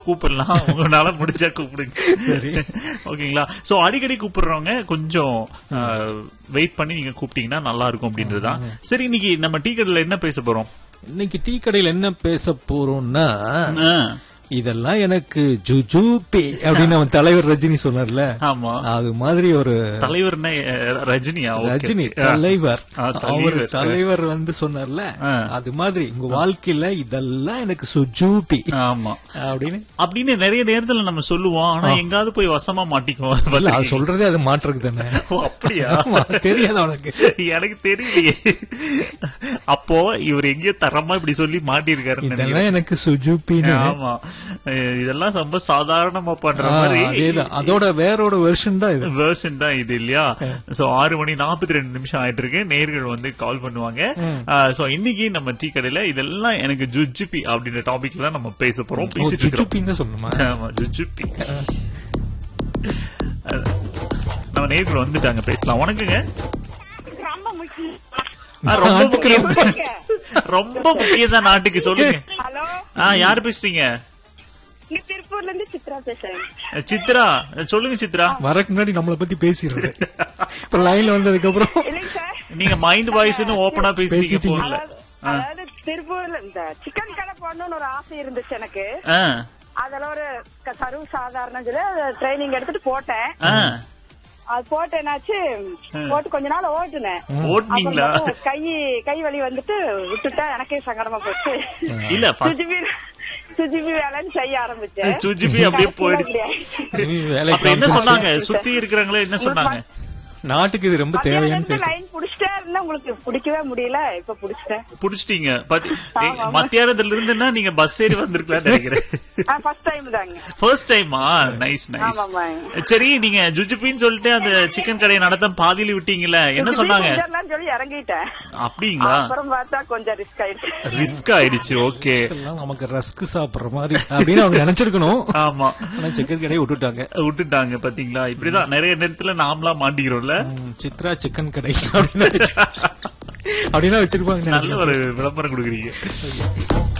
கூப்பிடலாம் உங்களால முடிஞ்சா கூப்பிடுங்க சரி. ஓகேங்களா சோ அடிக்கடி கூப்பிடுறவங்க கொஞ்சம் வெயிட் பண்ணி நீங்க கூப்பிட்டீங்கன்னா நல்லா இருக்கும் அப்படின்றதுதான் சரி இன்னைக்கு நம்ம டீ கடையில என்ன பேச போறோம் இன்னைக்கு டீ கடையில் என்ன பேச போறோம்னா ஆ, இதெல்லாம் எனக்கு ஜுஜூபி அப்படின்னு நம்ம தலைவர் ரஜினி சொன்னார்ல ஆமா அது மாதிரி ஒரு தலைவர்னா அஹ், ரஜினியா Okay, ரஜினி okay. ஆ. தலைவர் ஆ, அவர் தலைவர். தலைவர் வந்து சொன்னார்ல ஆ. அது மாதிரி உங்க வாழ்க்கையில இதெல்லாம் எனக்கு சுஜூபி ஆமா அப்படின்னு அப்படின்னு நிறைய நேரத்துல நம்ம சொல்லுவோம் ஆனா எங்காவது போய் வசமா மாட்டிக்குவோம் இல்ல அது சொல்றதே அது மாற்றுறது தானே ஓ, அப்படியா ஆமா, தெரியாது உனக்கு எனக்கு தெரியலையே அப்போ இவர் எங்கேயோ தரமா இப்படி சொல்லி மாட்டிருக்காருன்னு நினைக்கிறேன். இதெல்லாம் எனக்கு சுஜூபின்னு ஆமா அஹ் இதெல்லாம் ரொம்ப சாதாரணமா பண்ற ஆ, மாதிரி அதேதான் அதோட வேறோட வெர்ஷன் தான் இது வேர்ஷன் தான் இது இல்லையா சோ ஆறு மணி நாற்பத்தி ரெண்டு நிமிஷம் ஆயிட்டு இருக்கு நேர்கள் வந்து கால் பண்ணுவாங்க சோ இன்னைக்கு நம்ம டீ கடையில இதெல்லாம் எனக்கு ஜுஜிபி அப்படின்ற டாபிக்ல தான் நம்ம பேச போறோம் ஓ, பேசிட்டு இருக்கிறோம் ஜுஜுபின்னு தான் சொல்லணுமா ஆமா ஜுஜிபி அஹ், நம்ம நேர்கள் வந்துட்டாங்க பேசலாம் வணக்கங்க ரொம்ப முக்கியம் ஆ, ரொம்ப நாட்டுக்கு முக்கியம் ரொம்ப முக்கியம் தான் நாட்டுக்கு சொல்லுங்க ஹலோ ஆ யாரு பேசுறீங்க இங்க திருப்பூர்ல இருந்து சித்ரா பேசுறேன் சித்ரா சொல்லுங்க சித்ரா வரக்கு முன்னாடி நம்மள பத்தி பேசிடுறது இப்ப லைன்ல வந்ததுக்கு அப்புறம் இல்லைங்க சார் நீங்க மைண்ட் வாய்ஸ்னு ஓபனா பேசுறீங்க பேசிட்டீங்க. போன்ல அதாவது அதாவது திருப்பூர்ல இந்த சிக்கன் கடை போடணும்னு ஒரு ஆசை இருந்துச்சு எனக்கு ஆ அதுல ஒரு க- சர்வ சாதாரண சொல்லி ட்ரைனிங் எடுத்துட்டு போட்டேன் ஆ அது போட்டு என்னாச்சு போட்டு கொஞ்ச நாள் ஓட்டுனேன் ஓட்டுனீங்களா அப்புறம் பார்த்தா கை கை வலி வந்துட்டு விட்டுட்டா எனக்கே சங்கடமா போச்சு இல்ல ஃபர்ஸ்ட் சுஜிபி சுஜிபி வேலைன்னு செய்ய ஆரம்பிச்சேன் சுஜிபி அப்படியே போயிடுச்சு கடைசியில நீ வேலைக்கு அப்ப என்ன காமிச்சு. சொன்னாங்க சுத்தி இருக்கிறவங்களே என்ன சொன்னாங்க நாட்டுக்கு இது ரொம்ப தேவையான செயல் லைன் புடிச்சிட்டே இருந்தா உங்களுக்கு பிடிக்கவே முடியல இப்ப புடிச்சிட்டேன் புடிச்சிட்டீங்க பாத்தி- ஏய், மத்தியானத்துல இருந்துன்னா நீங்க பஸ் ஏறி வந்திருக்கலாம் நினைக்கிறேன் ஃபர்ஸ்ட் டைம் தாங்க ஃபர்ஸ்ட் டைமா நைஸ் நைஸ் ஆமாம்மா. சரி நீங்க ஜுஜுபின்னு சொல்லிட்டு அந்த சிக்கன் கடையை நடத்த பாதியில விட்டீங்கல்ல என்ன சொன்னாங்க கொஞ்சம்லாம் சொல்லி இறங்கிட்டேன் அப்படிங்களா அப்புறம் பார்த்தா கொஞ்சம் ரிஸ்க் ஆயிடுச்சு ரிஸ்க் ஆயிடுச்சு ஓகே எல்லாம் நமக்கு ரஸ்க் சாப்பிடுற மாதிரி அப்படின்னு அவங்க நினைச்சிருக்கணும் ஆமா ஆனா சிக்கன் கடையை விட்டுட்டாங்க விட்டுட்டாங்க பாத்தீங்களா இப்படிதான் நிறைய நேரத்துல நாமளா மாட்டிக்கிறோம்ல ம், சித்ரா சிக்கன் கடை அப்படின்னு நினைச்சு- அப்படிதான் வச்சிருப்பாங்க நல்ல ஒரு விளம்பரம் கொடுக்குறீங்க